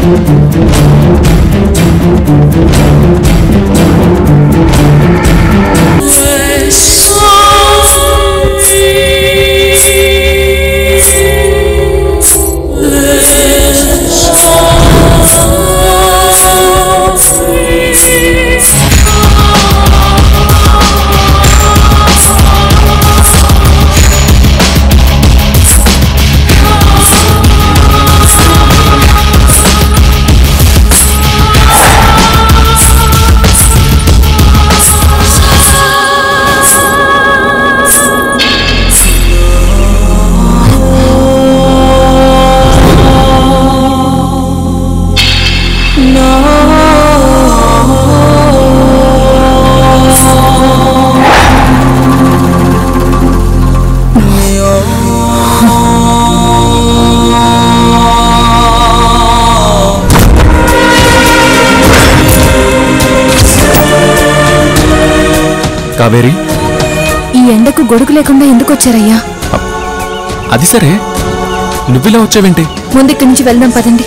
కావేరి ఈ ఎండకు గొడుగు లేకుండా ఎందుకు వచ్చారయ్యా అది సరే నువ్విలా వచ్చావేంటి ముందిక్కడి నుంచి వెళ్దాం పదండి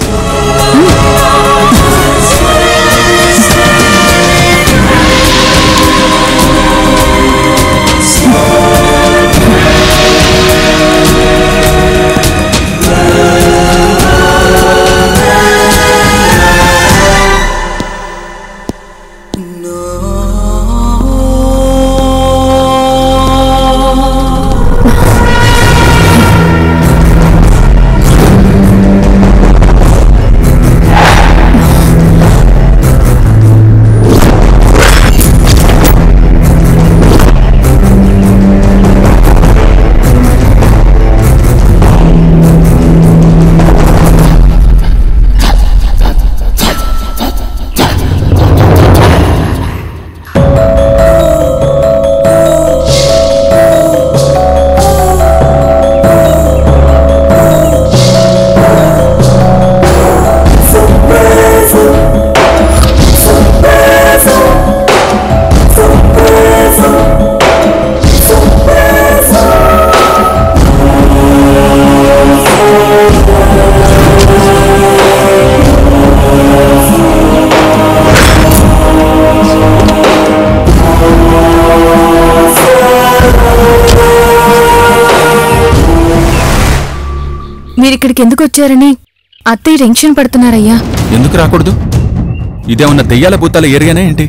మీరిక్కడికి ఎందుకు వచ్చారని అత్తయ్య టెన్షన్ పడుతున్నారయ్యా ఎందుకు రాకూడదు ఇదేమన్నా దెయ్యాల భూతాల ఏరియానే ఏంటి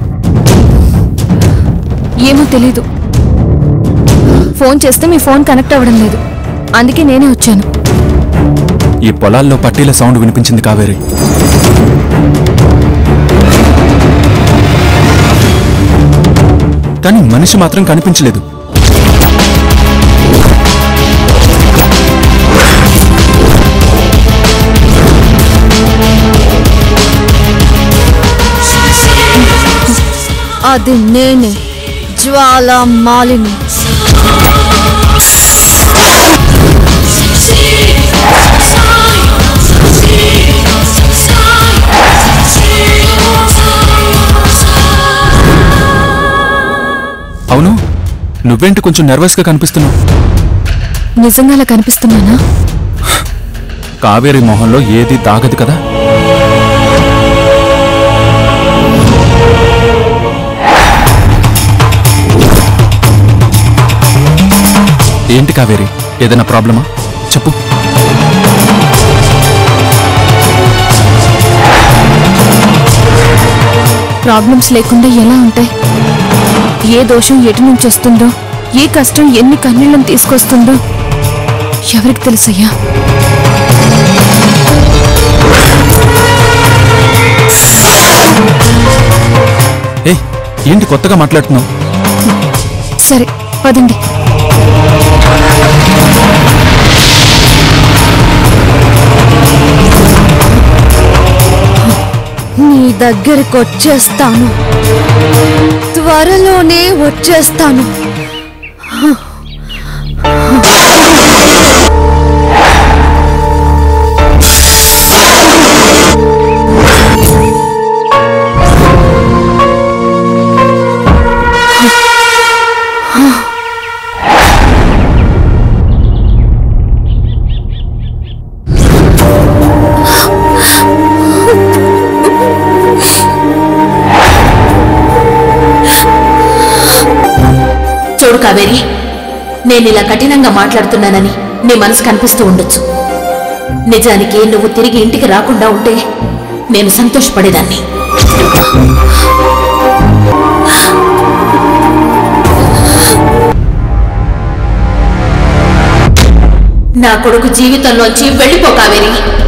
ఏమో తెలీదు ఫోన్ చేస్తే మీ ఫోన్ కనెక్ట్ అవ్వడం లేదు అందుకే నేనే వచ్చాను ఈ పొలాల్లో పట్టీల సౌండ్ వినిపించింది కావేరి కానీ మనిషి మాత్రం కనిపించలేదు అది నేనే జ్వాలా మాలిని అవును నువ్వేంటి కొంచెం నర్వస్ గా కనిపిస్తున్నావు నిజంగా అలా కనిపిస్తున్నానా కావేరి మొహంలో ఏది తాగదు కదా ఏంటి కావేరి ఏదైనా ప్రాబ్లమా చెప్పు ప్రాబ్లమ్స్ లేకుండా ఎలా ఉంటాయి ఏ దోషం ఎటు నుంచి వస్తుందో ఏ కష్టం ఎన్ని కన్నీళ్ళని తీసుకొస్తుందో ఎవరికి తెలుసయ్యా ఏ ఏంటి కొత్తగా మాట్లాడుతున్నావు సరే పదండి నీ దగ్గరికి వచ్చేస్తాను త్వరలోనే వచ్చేస్తాను కావేరి నేను ఇలా కఠినంగా మాట్లాడుతున్నానని నీ మనసు కనిపిస్తూ ఉండొచ్చు నిజానికి నువ్వు తిరిగి ఇంటికి రాకుండా ఉంటే నేను సంతోషపడేదాన్ని నా కొడుకు జీవితంలోంచి వెళ్ళిపో కావేరి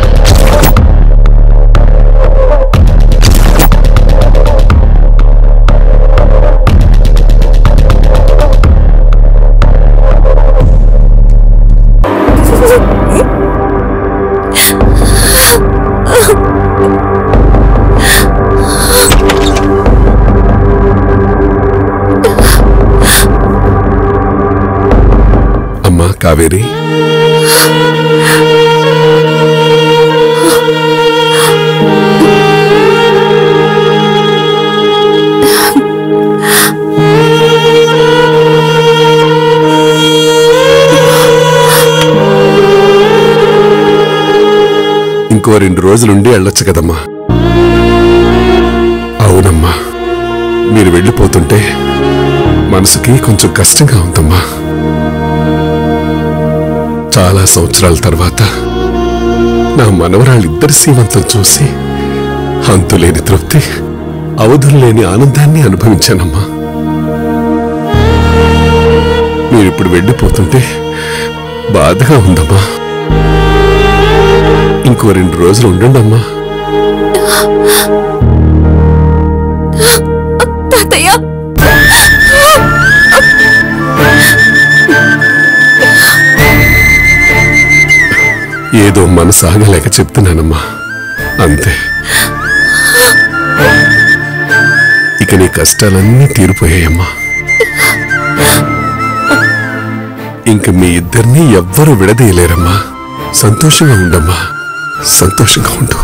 అమ్మా కావేరి ఇంకో రెండు రోజులుండి వెళ్ళొచ్చు కదమ్మా అవునమ్మా మీరు వెళ్ళిపోతుంటే మనసుకి కొంచెం కష్టంగా ఉందమ్మా చాలా సంవత్సరాల తర్వాత నా మనవరాళ్ళిద్దరి సీమంతం చూసి అంతులేని తృప్తి అవధులేని ఆనందాన్ని అనుభవించానమ్మా మీరిప్పుడు వెళ్ళిపోతుంటే బాధగా ఉందమ్మా ఇంకో రెండు రోజులు ఉండండి అమ్మా తాతయ్య ఏదో మనసు ఆగలేక చెప్తున్నానమ్మా అంతే ఇక నీ కష్టాలన్నీ తీరిపోయాయమ్మా ఇంక మీ ఇద్దరినీ ఎవ్వరూ విడదీయలేరమ్మా సంతోషంగా ఉండమ్మా సంతోషంగా ఉండు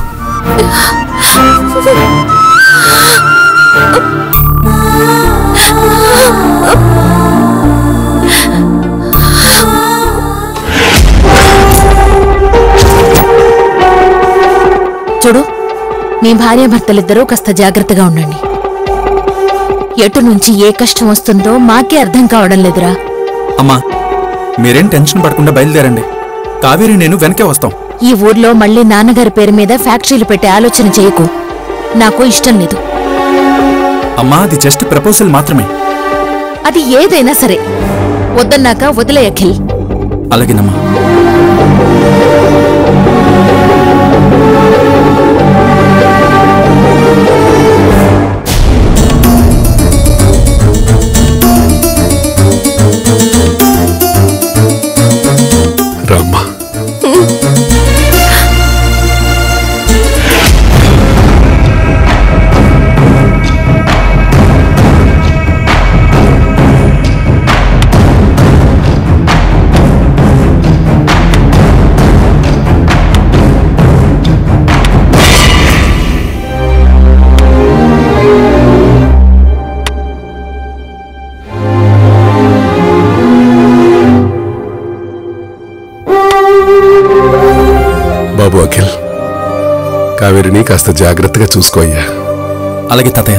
చూడు మీ భార్యాభర్తలిద్దరూ కాస్త జాగ్రత్తగా ఉండండి ఎటు నుంచి ఏ కష్టం వస్తుందో మాకే అర్థం కావడం లేదురా అమ్మా మీరేం టెన్షన్ పడకుండా బయలుదేరండి కావేరి నేను వెనకే వస్తాం ఈ ఊర్లో మళ్ళీ నాన్నగారి పేరు మీద ఫ్యాక్టరీలు పెట్టే ఆలోచన చేయకు నాకు ఇష్టం లేదు అమ్మా అది జస్ట్ ప్రపోజల్ మాత్రమే అది ఏదైనా సరే వద్దన్నాక వదిలే అఖిల్ అలాగేనమ్మా రామ్మా బాబు అఖిల్ కావేరిని కాస్త జాగ్రత్తగా చూసుకో అయ్యా అలాగే తాతయ్య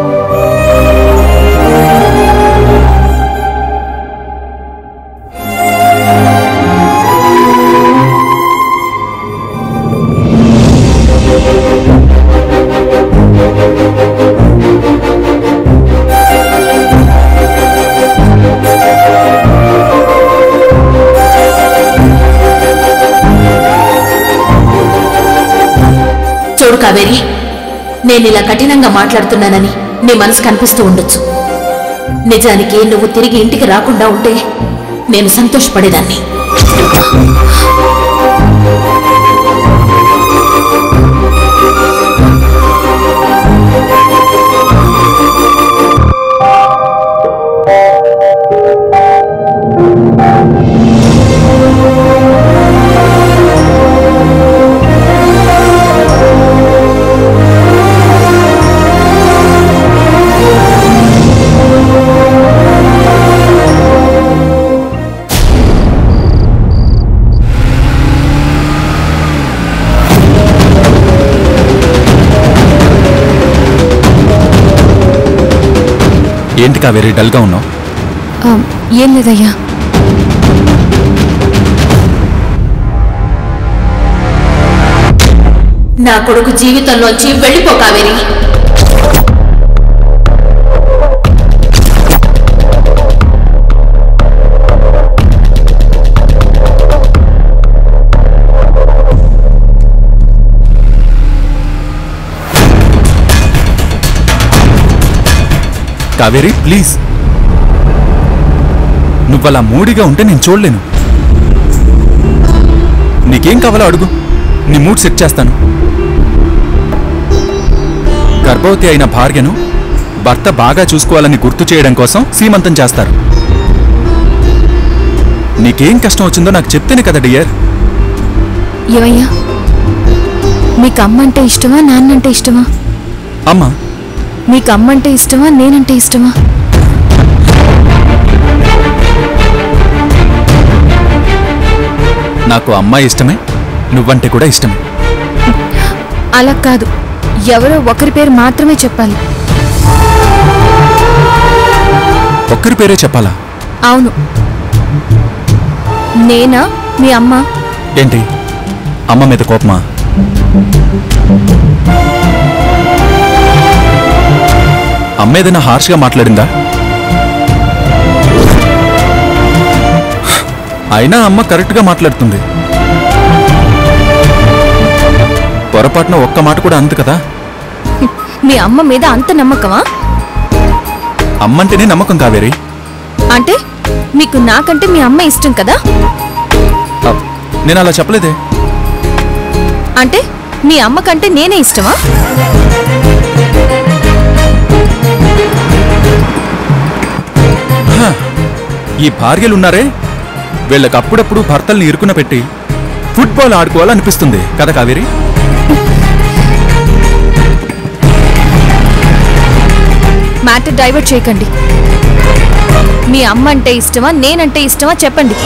చూడు కావేరి నేను ఇలా కఠినంగా మాట్లాడుతున్నానని నీ మనసు కనిపిస్తూ ఉండొచ్చు నిజానికి నువ్వు తిరిగి ఇంటికి రాకుండా ఉంటే నేను సంతోషపడేదాన్ని ఏంటి కావేరి డల్గా ఉన్నావు ఆ, ఏం లేదయ్యా నా కొడుకు జీవితంలోంచి వెళ్ళిపో కావేరి కావేరి ప్లీజ్ నువ్వు అలా మూడిగా ఉంటే నేను చూడలేను నీకేం కావాలో అడుగు నీ మూడ్ సెట్ చేస్తాను గర్భవతి అయిన భార్యను భర్త బాగా చూసుకోవాలని గుర్తు చేయడం కోసం సీమంతం చేస్తారు నీకేం కష్టం వచ్చిందో నాకు చెప్తేనే కదా డియర్ ఏమయ్యా మీకు అమ్మంటే ఇష్టమా నాన్నంటే ఇష్టమా అమ్మా మీకు అమ్మంటే ఇష్టమా నేనంటే ఇష్టమా నాకు అమ్మాయి ఇష్టమే నువ్వంటే కూడా ఇష్టమే అలా కాదు ఎవరో ఒకరి పేరు మాత్రమే చెప్పాలి ఒక్కరి పేరే చెప్పాలా అవును నేనా మీ అమ్మ ఏంటి అమ్మ మీద కోపమా అమ్మ ఏదైనా హార్ష్గా మాట్లాడిందా అయినా అమ్మ కరెక్ట్గా మాట్లాడుతుంది పొరపాటున ఒక్క మాట కూడా అందు కదా మీ అమ్మ మీద అంత నమ్మకమా అమ్మంటేనే నమ్మకం కావేరి అంటే మీకు నాకంటే మీ అమ్మ ఇష్టం కదా అ, నేను అలా చెప్పలేదే అంటే మీ అమ్మ కంటే నేనే ఇష్టమా ఈ భార్యలున్నారే వీళ్ళకి అప్పుడప్పుడు భర్తల్ని ఇరుకున పెట్టి ఫుట్బాల్ ఆడుకోవాలనిపిస్తుంది కదా కావేరి మ్యాటర్ డైవర్ట్ చేయకండి మీ అమ్మ అంటే ఇష్టమా నేనంటే ఇష్టమా చెప్పండి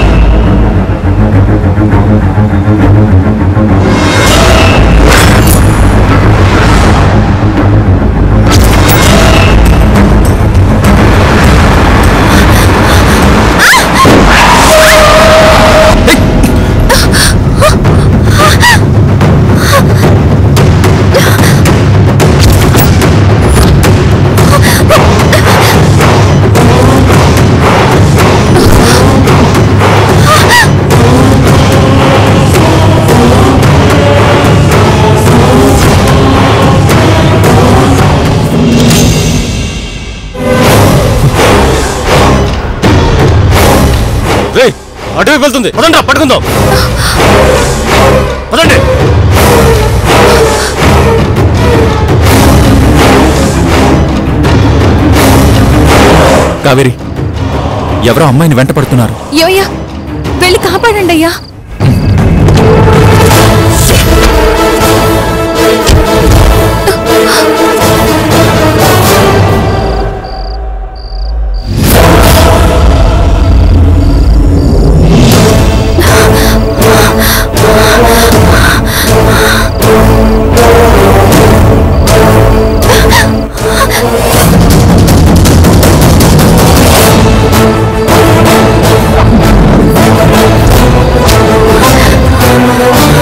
రేయ్ అటువైపు వెళ్తుంది పదండి పట్టుకుందాం పదండి కావేరి ఎవరో అమ్మాయిని వెంట పడుతున్నారు ఏవయ్యా వెళ్ళి కాపాడండి అయ్యా ఆ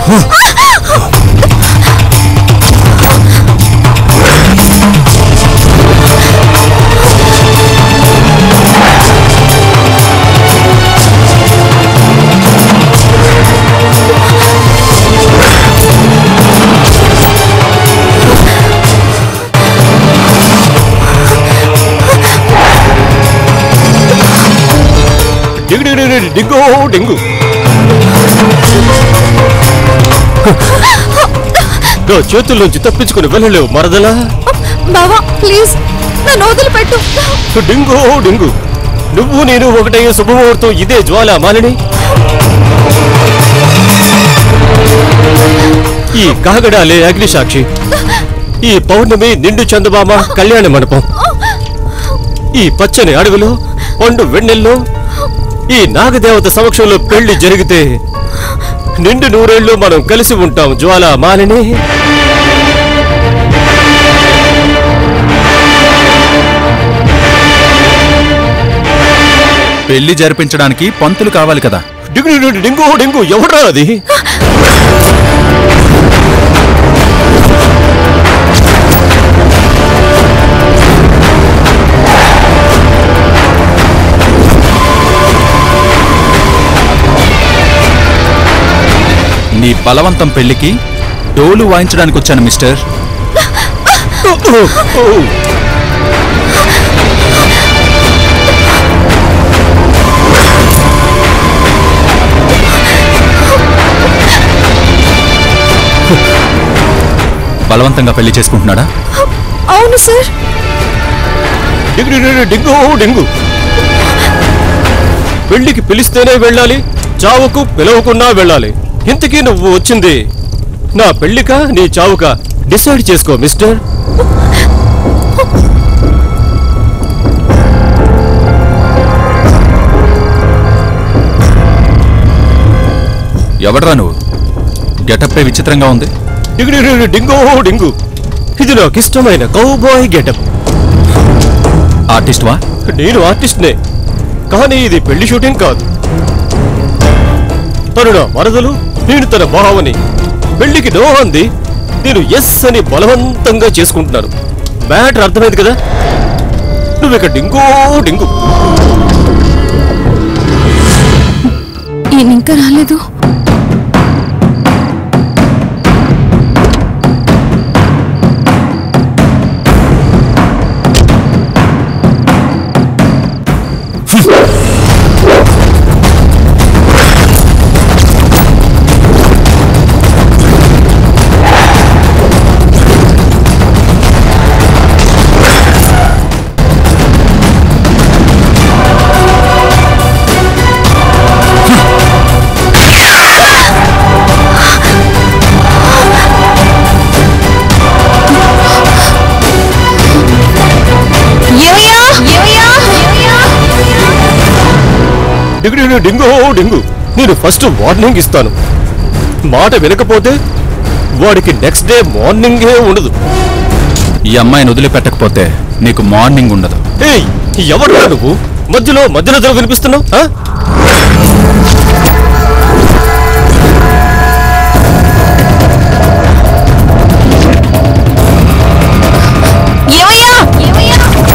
డింగు డింగు డింగు డింగు డింగు నా చేతుల్లోంచి తప్పించుకుని వెళ్ళలేవు మరదలా బావా ప్లీజ్ నన్ను వదిలిపెట్టు డింగు డింగు నువ్వు నేను ఒకటయ్యే శుభముహూర్తం ఇదే జ్వాల మాలిని ఈ కాగడాలే అగ్నిసాక్షి ఈ పౌర్ణమి నిండు చందమామ కళ్యాణ మండపం ఈ పచ్చని అడవిలో పండు వెన్నెల్లో ఈ నాగదేవత సమక్షంలో పెళ్లి జరిగితే నిండు నూరేళ్లు మనం కలిసి ఉంటాం జ్వాల మాలిని పెళ్లి జరిపించడానికి పంతులు కావాలి కదా డింగు డింగు డింగు డింగు ఎవడ్రా అది నీ బలవంతం పెళ్లికి డోలు వాయించడానికి వచ్చాను మిస్టర్ ఓ, ఓ, ఓ. బలవంతంగా పెళ్లి చేసుకుంటున్నాడా అవును సార్ డింగు డింగు డింగు డింగు పెళ్లికి పిలిస్తేనే వెళ్ళాలి చావుకు పిలవకున్నా వెళ్ళాలి ఇంతకీ నువ్వు వచ్చింది నా పెళ్లిక నీ చావుక డిసైడ్ చేసుకో మిస్టర్ ఎవడ్రా నువ్వు గెటప్పే విచిత్రంగా ఉంది డింగు డింగు డింగు డింగు ఇది నాకు ఇష్టమైన కౌబాయ్ గెటప్ ఆర్టిస్ట్ వా నేను ఆర్టిస్ట్నే కానీ ఇది పెళ్లి షూటింగ్ కాదు తను నా వరదలు నేను తన భావని పెళ్లికి నో అంది నేను ఎస్ అని బలవంతంగా చేసుకుంటున్నాను మ్యాటర్ అర్థమైంది కదా నువ్వు ఇక డింగో డింగు ఈయన ఇంకా రాలేదు ఏమయ్యా ఏమయ్యా డింగు డింగు డింగో డింగు నేను ఫస్ట్ వార్నింగ్ ఇస్తాను మాట వినకపోతే వాడికి నెక్స్ట్ డే మార్నింగే ఉండదు ఈ అమ్మాయిని వదిలిపెట్టకపోతే నీకు మార్నింగ్ ఉండదు ఏయ్ ఎవరురా నువ్వు మధ్యలో మధ్యలో వినిపిస్తున్నావు ఆ? ఏమయ్యా ఏమయ్యా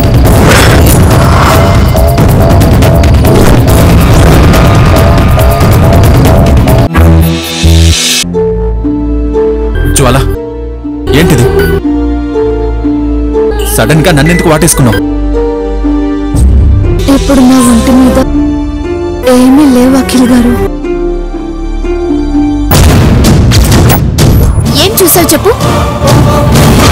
జ్వాల ఏంటిది సడన్ గా నన్నెందుకు వాటేసుకున్నావు ఇప్పుడు నా ఒంటి మీద ఏమీ లేవు అఖిల్ గారు ఏం చూసారు చెప్పు